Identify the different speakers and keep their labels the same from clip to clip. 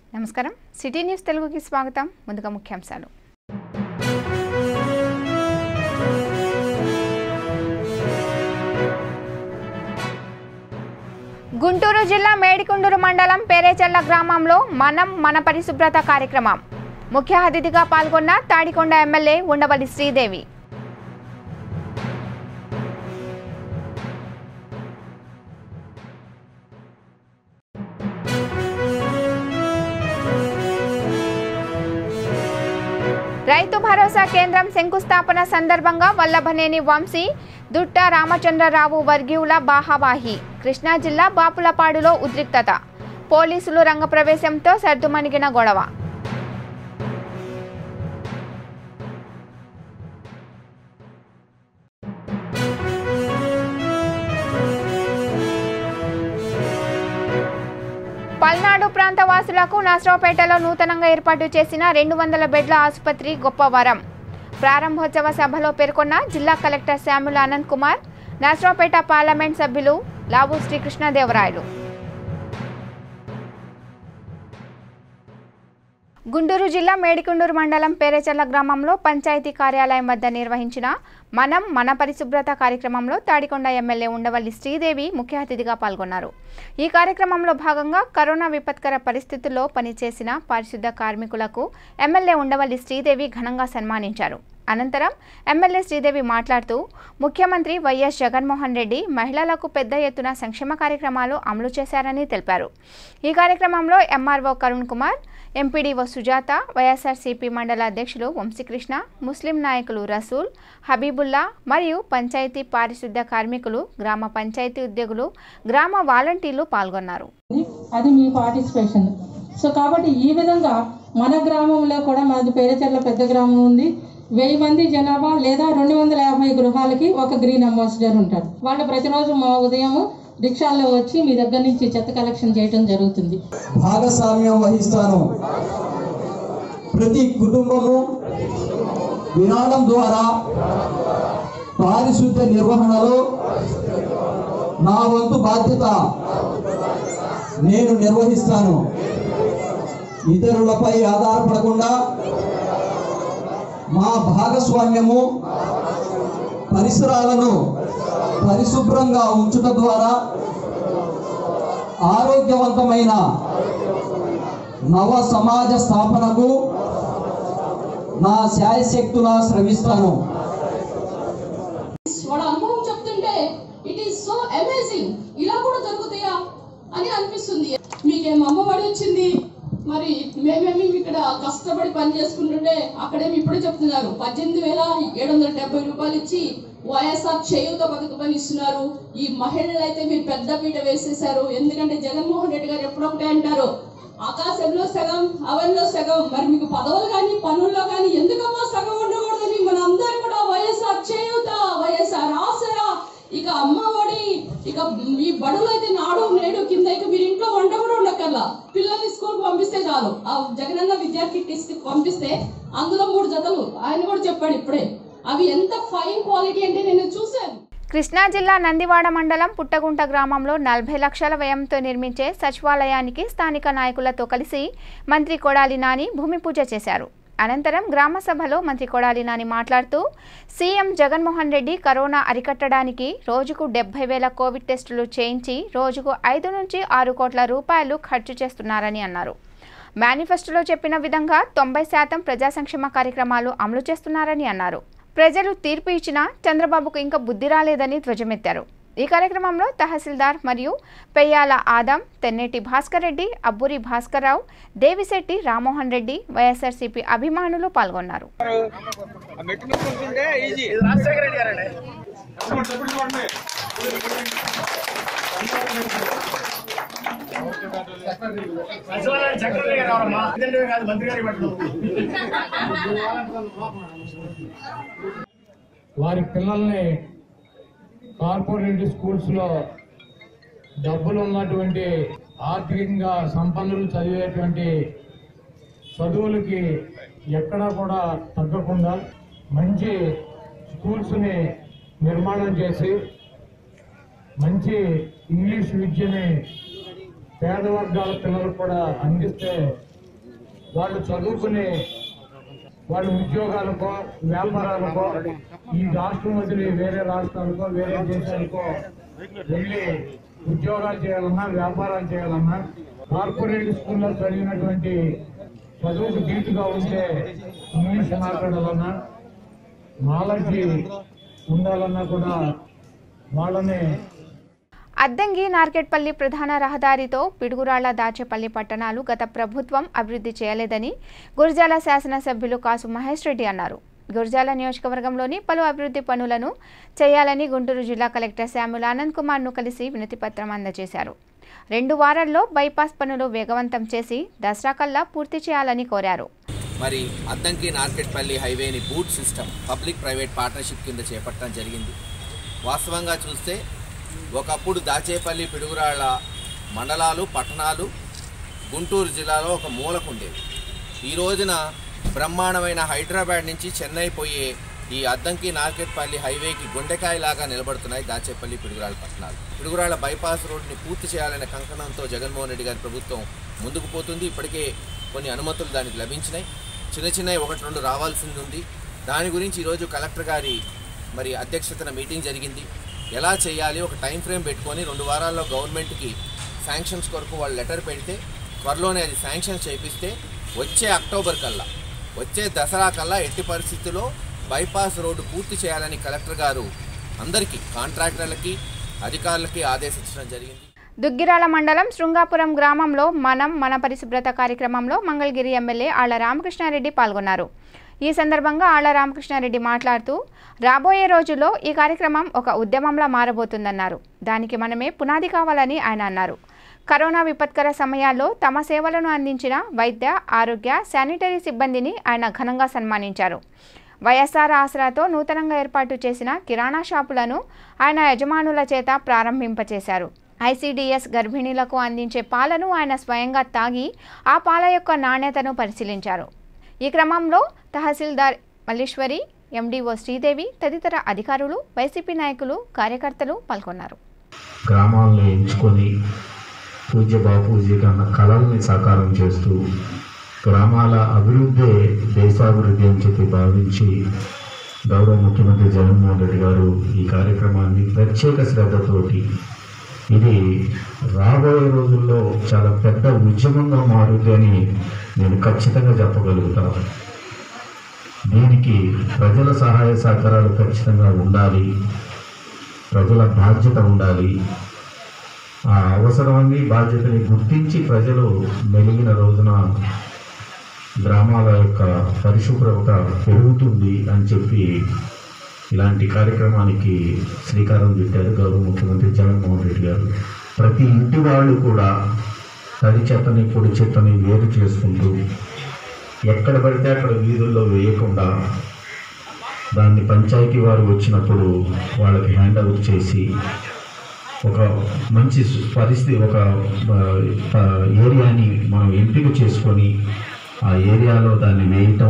Speaker 1: నమస్కారం city news తెలుగుకి స్వాగతం ముందుగా ముఖ్యాంశాలు గుంటూరు జిల్లా మేడికుండూరు మండలం పేరేచర్ల గ్రామంలో మనం మన పరిశుభ్రత కార్యక్రమం ముఖ్య అతిథిగా పాల్గొన్న తాడికొండ ఎమ్మెల్యే ఉండవల్లి శ్రీదేవి రైతు భరోసా కేంద్రం శంకుస్థాపన సందర్భంగా వల్లభనేని వంశీ దుట్ట రామచంద్రరావు వర్గీయుల బాహావాహి కృష్ణా జిల్లా బాపులపాడులో ఉద్రిక్తత పోలీసులు రంగప్రవేశంతో సర్దుమణిగిన గొడవ పల్నాడు ప్రాంత వాసులకు నర్సరావుపేటలో నూతనంగా ఏర్పాటు చేసిన రెండు వందల బెడ్ల ఆసుపత్రి గొప్ప వరం ప్రారంభోత్సవ సభలో పేర్కొన్న జిల్లా కలెక్టర్ శ్యాముల ఆనంద్ కుమార్ నర్సరావుపేట పార్లమెంట్ సభ్యులు లావు శ్రీకృష్ణదేవరాయలు గుంటూరు జిల్లా మేడికుండూరు మండలం పేరేచర్ల గ్రామంలో పంచాయతీ కార్యాలయం వద్ద నిర్వహించిన మనం మన పరిశుభ్రత కార్యక్రమంలో తాడికొండ ఎమ్మెల్యే ఉండవల్లి శ్రీదేవి ముఖ్య అతిథిగా పాల్గొన్నారు ఈ కార్యక్రమంలో భాగంగా కరోనా విపత్కర పరిస్థితుల్లో పనిచేసిన పారిశుద్ధ కార్మికులకు ఎమ్మెల్యే ఉండవల్లి శ్రీదేవి ఘనంగా సన్మానించారు అనంతరం ఎమ్మెల్యే శ్రీదేవి మాట్లాడుతూ ముఖ్యమంత్రి వైఎస్ జగన్మోహన్ రెడ్డి మహిళలకు పెద్ద ఎత్తున సంక్షేమ కార్యక్రమాలు అమలు చేశారని తెలిపారు ఈ కార్యక్రమంలో MRO Karun Kumar MPDO Sujatha YSRCP mandal అధ్యక్షులు వంశీకృష్ణ ముస్లిం నాయకులు రసూల్ హబీబుల్లా మరియు పంచాయతీ పారిశుద్ధ కార్మికులు గ్రామ పంచాయతీ ఉద్యోగులు గ్రామ వాలంటీర్లు పాల్గొన్నారు
Speaker 2: అది మీ పార్టిసిపేషన్ సో కాబట్టి ఈ విధంగా మన గ్రామంలో కూడా మనది పేరచెర్ల పెద్ద గ్రామం ఉంది వెయ్యి మంది జనాభా లేదా రెండు వందల యాభై గృహాలకి ఒక గ్రీన్ అంబాసిడర్ ఉంటాడు వాళ్ళు ప్రతిరోజు మా ఉదయం రిక్షాల్లో వచ్చి మీ దగ్గర నుంచి చెత్త కలెక్షన్ చేయడం జరుగుతుంది
Speaker 3: భాగస్వామ్యం వహిస్తాను ప్రతి కుటుంబము విరాళం ద్వారా పారిశుద్ధ్య నిర్వహణలో నా వంతు బాధ్యత నేను నిర్వహిస్తాను ఇతరులపై ఆధారపడకుండా మా భాగస్వామ్యము పరిసరాలను పరిశుభ్రంగా ఉంచుట ద్వారా ఆరోగ్యవంతమైన నవ సమాజ స్థాపనకు నా శాయశక్తులా శ్రమిస్తాను
Speaker 4: వాళ్ళ అనుభవం చెప్తుంటే ఇట్ ఈస్ సో అమేజింగ్ ఇలా కూడా జరుగుతాయా అని అనిపిస్తుంది మీకేం అమ్మఒడి వచ్చింది మరి మేమేమి ఇక్కడ కష్టపడి పని చేసుకుంటుంటే అక్కడేమి ఇప్పుడే చెప్తున్నారు పద్దెనిమిది వేల ఏడు వందల డెబ్బై రూపాయలు ఇచ్చి వైఎస్ఆర్ చేయూత పథకం అని ఇస్తున్నారు ఈ మహిళలు అయితే మీరు పెద్ద పీట వేసేశారు ఎందుకంటే జగన్మోహన్ రెడ్డి గారు ఎప్పుడొకటే అంటారు ఆకాశంలో సగం అవన్లో సగం మరి మీకు పదవులు కానీ పనుల్లో కానీ ఎందుకమ్మా సగం ఉండకూడదని మన అందరం కూడా వైఎస్ఆర్ చేయూత వైఎస్ఆర్ ఆసరా ఇక అమ్మఒడి ఇక ఈ బడులు అయితే నాడు నేడు కింద ఇక మీరు ఇంట్లో వంట కూడా ఉండకల్లా పిల్లల్ని స్కూల్ పంపిస్తే చాలు ఆ జగనన్న విద్యా కిట్ ఇస్తే పంపిస్తే అందులో మూడు జతలు ఆయన కూడా చెప్పాడు ఇప్పుడే అవి ఎంత ఫైన్ క్వాలిటీ అంటే నేను చూశాను
Speaker 1: కృష్ణా జిల్లా నందివాడ మండలం పుట్టగుంట గ్రామంలో నలభై లక్షల వ్యయంతో నిర్మించే సచివాలయానికి స్థానిక నాయకులతో కలిసి మంత్రి కొడాలి నాని భూమి పూజ చేశారు అనంతరం గ్రామ సభలో మంత్రి కొడాలి నాని మాట్లాడుతూ సీఎం జగన్మోహన్ రెడ్డి కరోనా అరికట్టడానికి రోజుకు డెబ్బై వేల కోవిడ్ టెస్టులు చేయించి రోజుకు ఐదు నుంచి ఆరు కోట్ల రూపాయలు ఖర్చు చేస్తున్నారని అన్నారు మేనిఫెస్టోలో చెప్పిన విధంగా తొంభై శాతం ప్రజా సంక్షేమ కార్యక్రమాలు అమలు చేస్తున్నారని అన్నారు ప్రజలు తీర్పు ఇచ్చినా చంద్రబాబుకు ఇంకా బుద్ధి రాలేదని ధ్వజమెత్తారు ఈ కార్యక్రమంలో తహసీల్దార్ మరియు పెయ్యాల ఆదం తెన్నేటి భాస్కర్ రెడ్డి అబ్బూరి భాస్కర్రావు దేవిశెట్టి రామ్మోహన్ రెడ్డి వైఎస్ఆర్సీపీ అభిమానులు పాల్గొన్నారు
Speaker 5: వారి పిల్లల్ని కార్పొరేట్ స్కూల్స్లో డబ్బులు ఉన్నటువంటి ఆర్థికంగా సంపన్నులు చదివేటువంటి చదువులకి ఎక్కడా కూడా తగ్గకుండా మంచి స్కూల్స్ని నిర్మాణం చేసి మంచి ఇంగ్లీష్ విద్యని పేద వర్గాల పిల్లలకు కూడా అందిస్తే వాళ్ళు చదువుకునే వాళ్ళ ఉద్యోగాలకో వ్యాపారాలకో ఈ రాష్ట్రం వదిలి వేరే రాష్ట్రాలకో వేరే దేశాలకో వెళ్ళి ఉద్యోగాలు చేయాలన్నా వ్యాపారాలు చేయాలన్నా కార్పొరేట్ స్కూల్లో చదివినటువంటి చదువుకు ధీటుగా ఉంటే ఇంగ్లీష్ మాట్లాడాలన్నా నాలెడ్జ్ ఉండాలన్నా కూడా వాళ్ళని
Speaker 1: అద్దంకి నార్కెట్పల్లి ప్రధాన రహదారితో పిడుగురాళ్ల దాచేపల్లి పట్టణాలు గత ప్రభుత్వం అభివృద్ధి చేయలేదని గురజాల శాసనసభ్యులు కాసు మహేష్ రెడ్డి అన్నారు గురజాల నియోజకవర్గంలోని పలు అభివృద్ధి పనులను చేయాలని గుంటూరు జిల్లా కలెక్టర్ శామ్యుల్ ఆనంద్ కుమార్ను కలిసి వినతిపత్రం అందజేశారు రెండు వారాల్లో బైపాస్ పనులు వేగవంతం చేసి దసరా కల్లా పూర్తి చేయాలని కోరారు
Speaker 6: మరి అద్దంకి నార్కెట్పల్లి హైవేని BOOT system public private partnership కింద చేపట్టడం జరిగింది వాస్తవంగా చూస్తే ఒకప్పుడు దాచేపల్లి పిడుగురాళ్ళ మండలాలు పట్టణాలు గుంటూరు జిల్లాలో ఒక మూలకు ఉండేవి ఈ రోజున బ్రహ్మాండమైన హైదరాబాద్ నుంచి చెన్నై పోయే ఈ అద్దంకి నార్కెట్పల్లి హైవేకి గుండెకాయలాగా నిలబడుతున్నాయి దాచేపల్లి పిడుగురాళ్ళ పట్టణాలు పిడుగురాళ్ళ బైపాస్ రోడ్ని పూర్తి చేయాలనే కంకణంతో జగన్మోహన్ రెడ్డి గారి ప్రభుత్వం ముందుకు పోతుంది ఇప్పటికే కొన్ని అనుమతులు దానికి లభించినాయి చిన్న చిన్నవి ఒకటి రెండు రావాల్సింది ఉంది దాని గురించి ఈరోజు కలెక్టర్ గారి మరి అధ్యక్షతన మీటింగ్ జరిగింది ఎలా చేయాలి ఒక టైం ఫ్రేమ్ పెట్టుకొని రెండు వారాల్లో గవర్నమెంట్కి శాంక్షన్స్ కొరకు వాళ్ళు లెటర్ పెడితే త్వరలోనే అది శాంక్షన్ చేపిస్తే వచ్చే అక్టోబర్ కల్లా వచ్చే దసరా కల్లా ఎట్టి పరిస్థితుల్లో బైపాస్ రోడ్డు పూర్తి చేయాలని కలెక్టర్ గారు అందరికీ కాంట్రాక్టర్లకి అధికారులకి ఆదేశించడం జరిగింది
Speaker 1: దుగ్గిరాల మండలం శృంగాపురం గ్రామంలో మనం మన పరిశుభ్రత కార్యక్రమంలో మంగళగిరి ఎమ్మెల్యే ఆళ్ల రామకృష్ణారెడ్డి పాల్గొన్నారు ఈ సందర్భంగా ఆళ్ల రామకృష్ణారెడ్డి మాట్లాడుతూ రాబోయే రోజుల్లో ఈ కార్యక్రమం ఒక ఉద్యమంలా మారబోతుందన్నారు దానికి మనమే పునాది కావాలని ఆయన అన్నారు కరోనా విపత్కర సమయాల్లో తమ సేవలను అందించిన వైద్య ఆరోగ్య శానిటరీ సిబ్బందిని ఆయన ఘనంగా సన్మానించారు వైఎస్ఆర్ ఆసరాతో నూతనంగా ఏర్పాటు చేసిన కిరాణా షాపులను ఆయన యజమానుల చేత ప్రారంభింపచేశారు ఐసీడీఎస్ గర్భిణీలకు అందించే పాలను ఆయన స్వయంగా తాగి ఆ పాల యొక్క నాణ్యతను పరిశీలించారు ఈ క్రమంలో తహసీల్దార్ మల్లీశ్వరి ఎండీఓ శ్రీదేవి తదితర అధికారులు వైసీపీ నాయకులు కార్యకర్తలు పాల్గొన్నారు
Speaker 7: గ్రామాలను ఎంచుకొని పూజ్య బాపూజీ కన్న కళల్ని సాకారం చేస్తూ గ్రామాల అభివృద్ధే దేశాభివృద్ధి అని చెప్పి భావించి గౌరవ ముఖ్యమంత్రి జగన్మోహన్ రెడ్డి గారు ఈ కార్యక్రమాన్ని ప్రత్యేక శ్రద్ధతోటి ఇది రాబోయే రోజుల్లో చాలా పెద్ద ఉద్యమంగా మారుద్ది అని నేను ఖచ్చితంగా చెప్పగలుగుతాను దీనికి ప్రజల సహాయ సహకారాలు ఖచ్చితంగా ఉండాలి ప్రజల బాధ్యత ఉండాలి ఆ అవసరాన్ని బాధ్యతని గుర్తించి ప్రజలు మెలిగిన రోజున గ్రామాల యొక్క పరిశుభ్రత పెరుగుతుంది అని చెప్పి ఇలాంటి కార్యక్రమానికి శ్రీకారం చుట్టారు గౌరవ ముఖ్యమంత్రి జగన్మోహన్ రెడ్డి గారు ప్రతి ఇంటి వాళ్ళు కూడా తడి చెత్తని పొడి చెత్తని వేరు చేసుకుంటూ ఎక్కడ పడితే అక్కడ వీధుల్లో వేయకుండా దాన్ని పంచాయతీ వారు వచ్చినప్పుడు వాళ్ళకి హ్యాండ్ అవుట్ చేసి ఒక మంచి పరిస్థితి ఒక ఆ, ఆ, ఏరియాని మనం ఎంపిక చేసుకొని ఆ ఏరియాలో దాన్ని వేయటం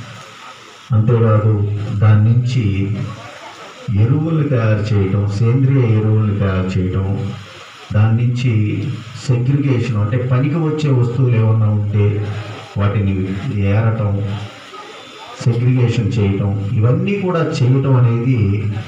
Speaker 7: అంతేకాదు దాని నుంచి ఎరువులు తయారు చేయటం సేంద్రియ ఎరువులు తయారు చేయటం దాని నుంచి సెగ్రిగేషన్ అంటే పనికి వచ్చే వస్తువులు ఏమన్నా ఉంటే వాటిని ఏరటం సెగ్రిగేషన్ చేయటం ఇవన్నీ కూడా చేయటం అనేది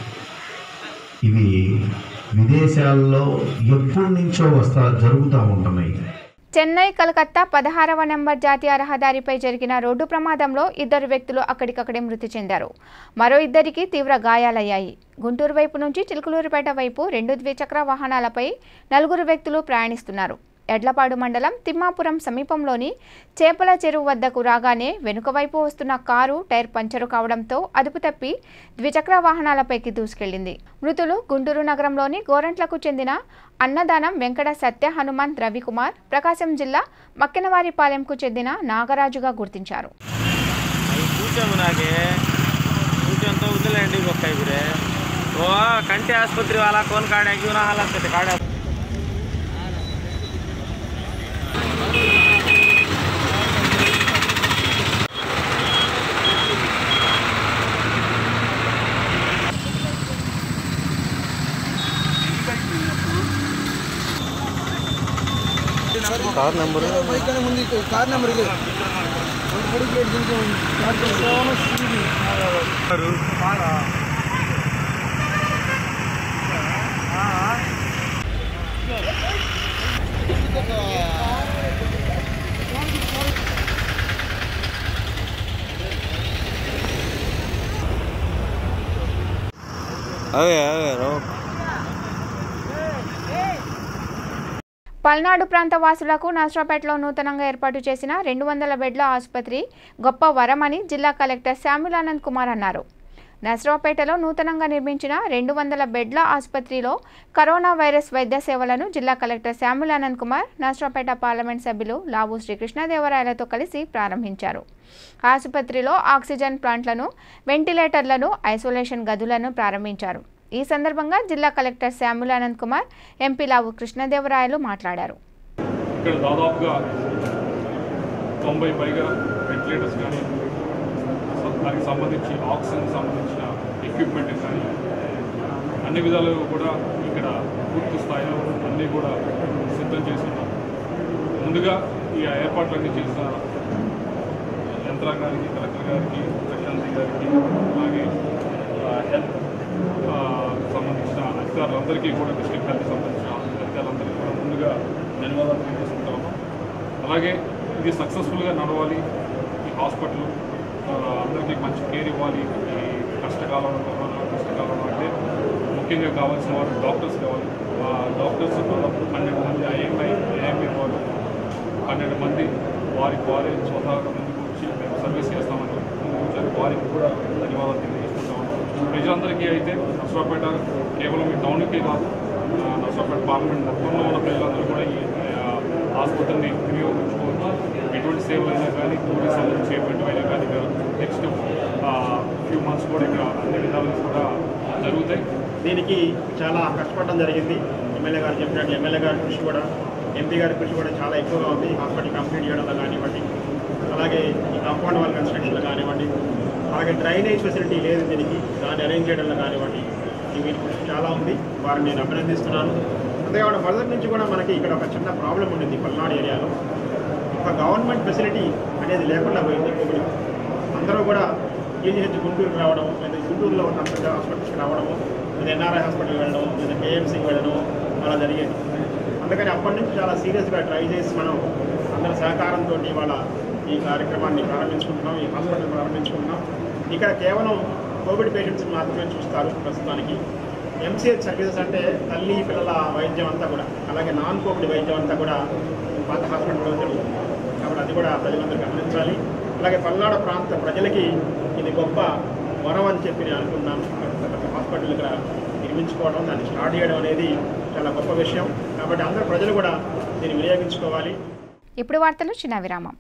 Speaker 7: ఇవి విదేశాల్లో ఎప్పటి నుంచో వస్తా జరుగుతూ ఉంటున్నాయి
Speaker 1: చెన్నై కలకత్తా పదహారవ నెంబర్ జాతీయ రహదారిపై జరిగిన రోడ్డు ప్రమాదంలో ఇద్దరు వ్యక్తులు అక్కడికక్కడే మృతి చెందారు మరో ఇద్దరికి తీవ్ర గాయాలయ్యాయి గుంటూరు వైపు నుంచి చిలుకలూరుపేట వైపు రెండు ద్విచక్ర వాహనాలపై నలుగురు వ్యక్తులు ప్రయాణిస్తున్నారు ఎడ్లపాడు మండలం తిమ్మాపురం సమీపంలోని చేపల చెరువు వద్దకు రాగానే వెనుక వైపు వస్తున్న కారు టైర్ పంచరు కావడంతో అదుపు తప్పి ద్విచక్ర వాహనాలపైకి దూసుకెళ్లింది మృతులు గుంటూరు నగరంలోని గోరంట్లకు చెందిన అన్నదానం వెంకట సత్య హనుమంత్ రవికుమార్ ప్రకాశం జిల్లా మక్కెనవారిపాలెంకు చెందిన నాగరాజుగా గుర్తించారు
Speaker 8: కూర్చోము నాకే కూర్చొని ಉದ್ದಲೇಂಡಿ ಗೊತ್ತಾಯ್ಬಿರೆ ಓ ಕಂಟಿ ಆಸ್ಪತ್ರೆ ವಾಲ ಕೋನ್ ಕಾಡೆ ಇವನ ಹಾಲಾಗ್ತೈತೆ ಕಾಡೆ కార్ నెంబర్ అవే అవే రో
Speaker 1: పల్నాడు ప్రాంత వాసులకు నర్సరాపేటలో నూతనంగా ఏర్పాటు చేసిన రెండు వందల బెడ్ల ఆసుపత్రి గొప్ప వరమని జిల్లా కలెక్టర్ శామ్యులానంద్ కుమార్ అన్నారు నర్సరావుపేటలో నూతనంగా నిర్మించిన రెండు వందల బెడ్ల ఆసుపత్రిలో కరోనా వైరస్ వైద్య సేవలను జిల్లా కలెక్టర్ శామ్యులానంద్ కుమార్ నర్సరావుపేట పార్లమెంట్ సభ్యులు లావు శ్రీకృష్ణదేవరాయలతో కలిసి ప్రారంభించారు ఆసుపత్రిలో ఆక్సిజన్ ప్లాంట్లను వెంటిలేటర్లను ఐసోలేషన్ గదులను ప్రారంభించారు ఈ సందర్భంగా జిల్లా కలెక్టర్ శామ్యులానంద్ కుమార్ ఎంపీ లావు కృష్ణదేవరాయలు మాట్లాడారు
Speaker 9: ఇక్కడ దాదాపుగా తొంభై పైగా వెంటిలేటర్స్ కానీ స- దానికి సంబంధించి ఆక్సిజన్ సంబంధించిన ఎక్విప్మెంట్ కానీ అన్ని విధాలుగా కూడా ఇక్కడ పూర్తి స్థాయిలో అన్నీ కూడా సిద్ధం చేసి ఉన్నాం ముందుగా ఈ ఏర్పాట్లన్నీ చేసిన యంత్రాంగానికి కలెక్టర్ గారికి ప్రశాంతి గారికి అలాగే ఆ, హెల్త్ ఆ, సంబంధించిన అధికారులందరికీ కూడా డిస్ట్రిక్ట్ హెల్త్ సంబంధించిన అధికారులందరికీ కూడా ముందుగా ధన్యవాదాలు తెలియజేసుకుంటా ఉన్నాం అలాగే ఇది సక్సెస్ఫుల్గా నడవాలి ఈ హాస్పిటల్ ఆ, అందరికీ మంచి కేర్ ఇవ్వాలి ఈ కష్టకాలంలో కరోనా కష్టకాలంలో అంటే ముఖ్యంగా కావాల్సిన వారు డాక్టర్స్ కావాలి ఆ డాక్టర్స్ దాదాపు పన్నెండు మంది ఐఎంఐ ఏఎంఐ వారు పన్నెండు మంది వారికి వారే స్వతహాగా ముందుకు వచ్చి మేము సర్వీస్ చేస్తామని ముందుకు వచ్చారు వారికి కూడా ధన్యవాదాలు తెలియజేసుకుంటా ఉన్నాం ప్రజలందరికీ అయితే నర్సరాపేట కేవలం ఈ టౌన్కే కాదు ఆ, నర్సరాపేట పార్లమెంట్ మొత్తంలో ఉన్న ప్రజలందరూ కూడా ఈ ఆ, ఆసుపత్రిని వినియోగించుకోవచ్చు ఎటువంటి సేవలైనా కానీ కోవిడ్ సంబంధించి ఎటువంటివైనా కానీ నెక్స్ట్ ఫ్యూ మంత్స్ కూడా ఇక్కడ అన్ని విధాలుగా కూడా జరుగుతాయి
Speaker 10: దీనికి చాలా కష్టపడడం జరిగింది ఎమ్మెల్యే గారు చెప్పినట్టు ఎమ్మెల్యే గారి కృషి కూడా ఎంపీ గారి కృషి కూడా చాలా ఎక్కువగా ఉంది హాస్పిటల్ కంప్లీట్ చేయడంలో కానివ్వండి అలాగే ఈ కాంపౌండ్ వాల్ కన్స్ట్రక్షన్లో కానివ్వండి అలాగే డ్రైనేజ్ ఫెసిలిటీ లేదు దీనికి దాన్ని అరేంజ్ చేయడంలో కానివ్వండి ఈ వీరి కృషి చాలా ఉంది వారిని నేను అభినందిస్తున్నాను అంతేకాకుండా మొదటి నుంచి కూడా మనకి ఇక్కడ ఒక చిన్న ప్రాబ్లం ఉండింది పల్నాడు ఏరియాలో ఒక గవర్నమెంట్ ఫెసిలిటీ అనేది లేకుండా పోయింది కోవిడ్ అందరూ కూడా జీజీహెచ్ గుంటూరు రావడం లేదా గుంటూరులో ఉన్న పెద్ద హాస్పిటల్స్కి రావడము లేదా ఎన్ఆర్ఐ హాస్పిటల్ వెళ్ళడం లేదా కేఎంసీకి వెళ్ళడం అలా జరిగేది అందుకని అప్పటి నుంచి చాలా సీరియస్గా ట్రై చేసి మనం అందరి సహకారంతో ఇవాళ ఈ కార్యక్రమాన్ని ప్రారంభించుకుంటున్నాం ఈ హాస్పిటల్ ప్రారంభించుకుంటున్నాం ఇక్కడ కేవలం కోవిడ్ పేషెంట్స్ మాత్రమే చూస్తారు ప్రస్తుతానికి ఎంసీహెచ్ సర్వీసెస్ అంటే తల్లి పిల్లల వైద్యం అంతా కూడా అలాగే నాన్ కోవిడ్ వైద్యం అంతా కూడా పాత హాస్పిటల్లో జరుగుతుంది కాబట్టి అది కూడా ప్రజలందరూ గమనించాలి అలాగే పల్నాడు ప్రాంత ప్రజలకి ఇది గొప్ప వరం అని చెప్పి నేను అనుకున్నాను ప్రతి హాస్పిటల్ ఇక్కడ నిర్మించుకోవడం దాన్ని స్టార్ట్ చేయడం అనేది చాలా గొప్ప విషయం కాబట్టి అందరూ ప్రజలు కూడా దీన్ని వినియోగించుకోవాలి
Speaker 1: ఇప్పుడు వార్తలు చిన్న విరామం